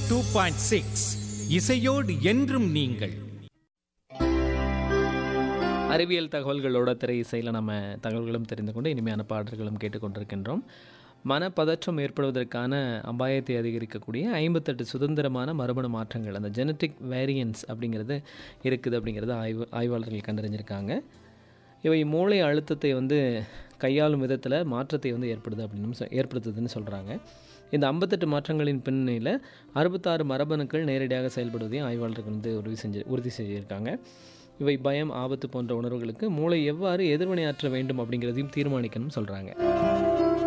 two point six இசையோடு என்றும் நீங்கள் அறிவியல் தகவல்களோட திரை இசையில் நம்ம தகவல்களும் தெரிந்து கொண்டு இனிமையான பாடல்களும் கேட்டுக்கொண்டிருக்கின்றோம் மனப்பதற்றம் ஏற்படுவதற்கான அபாயத்தை அதிகரிக்கக்கூடிய ஐம்பத்தெட்டு சுதந்திரமான மரபணு மாற்றங்கள் அந்த ஜெனட்டிக் வேரியன்ஸ் அப்படிங்கிறது இருக்குது அப்படிங்கிறத ஆய்வு ஆய்வாளர்கள் கண்டறிஞ்சிருக்காங்க இவை மூளை அழுத்தத்தை வந்து கையாளும் விதத்தில் மாற்றத்தை வந்து ஏற்படுது அப்படின்னு சொ- ஏற்படுத்துதுன்னு சொல்கிறாங்க இந்த ஐம்பத்தெட்டு மாற்றங்களின் பின்னணியில் அறுபத்தாறு மரபணுக்கள் நேரடியாக செயல்படுவதையும் ஆய்வாளர்கள் வந்து உறுதி செஞ்சு உறுதி செஞ்சுருக்காங்க இவை பயம் ஆபத்து போன்ற உணர்வுகளுக்கு மூளை எவ்வாறு எதிர்வினையாற்ற வேண்டும் அப்படிங்கிறதையும் தீர்மானிக்கணும்னு சொல்கிறாங்க